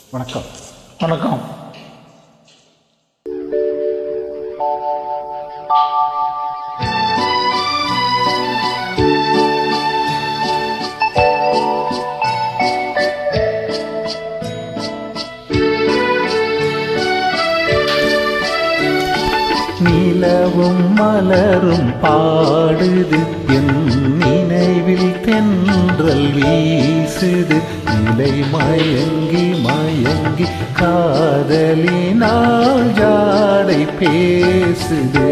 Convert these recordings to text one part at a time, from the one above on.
வணக்கம் வணக்கம் நிலவும் மலரும் பாடுது என் நினைவில் தென்றல் வீசுது நிலை மயங்கி மயங்கி காதலினால் ஜாடை பேசுது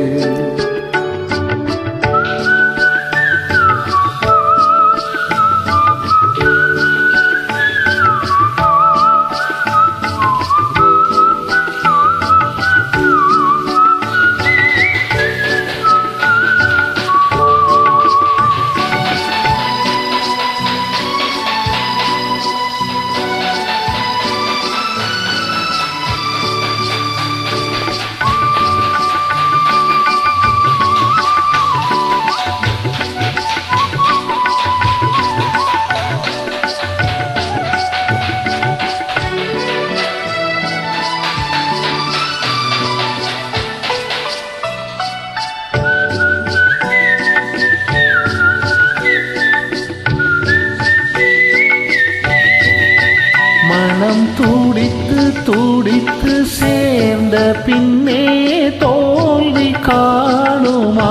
மனம் துடித்து துடித்து சேர்ந்த பின்னே தோல்வி காணுமா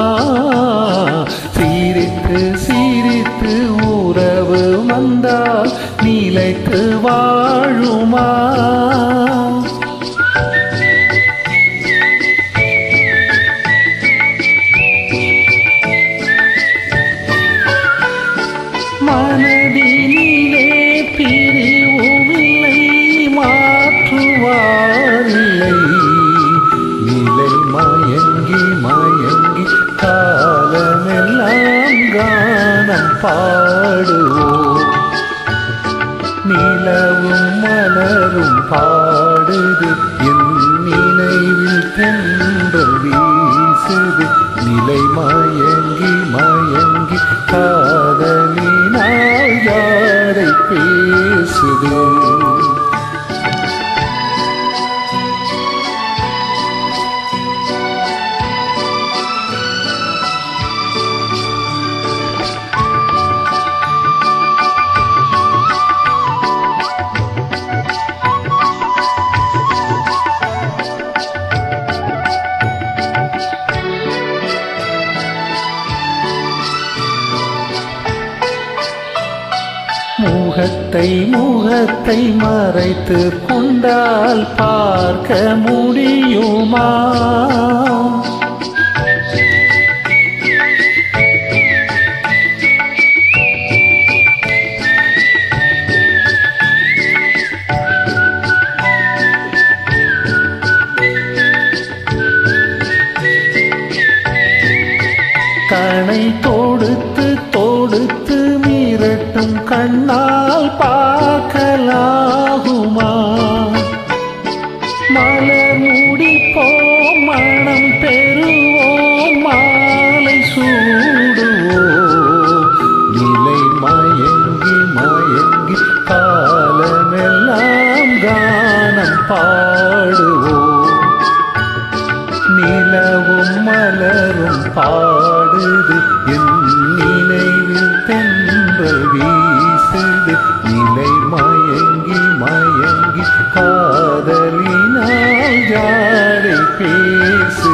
சிரித்து சிரித்து உறவு வந்தால் நிலைத்து வாழுமா மனதினிலே பிரிவுமில்லை மாற்றுவாரில்லை நிலை மயங்கி மயங்கி காலமெல்லாம் கானம் பாடுவோம் நிலவும் மலரும் பாடுது என் நினைவில் தென்றல் வீசுது நிலை மயங்கி மயங்கி காதலினால் யாரை பேசுது முகத்தை முகத்தை மறைத்து கொண்டால் பார்க்க முடியுமா கணை தொடுத்து தொடுத்து மிரட்டும் கண்ணால் பார்க்கலாகுமா மலர் முடிப்போம் மனம் பெறுவோம் மாலை சூடுவோம் நிலை மயங்கி மயங்கி காலமெல்லாம் கானம் பாடுவோம் நிலவும் மலரும் பாடுது என் நினைவில் தென்றல் வீசுது நிலை மயங்கி மயங்கி காதலினால் ஜாடை பேசு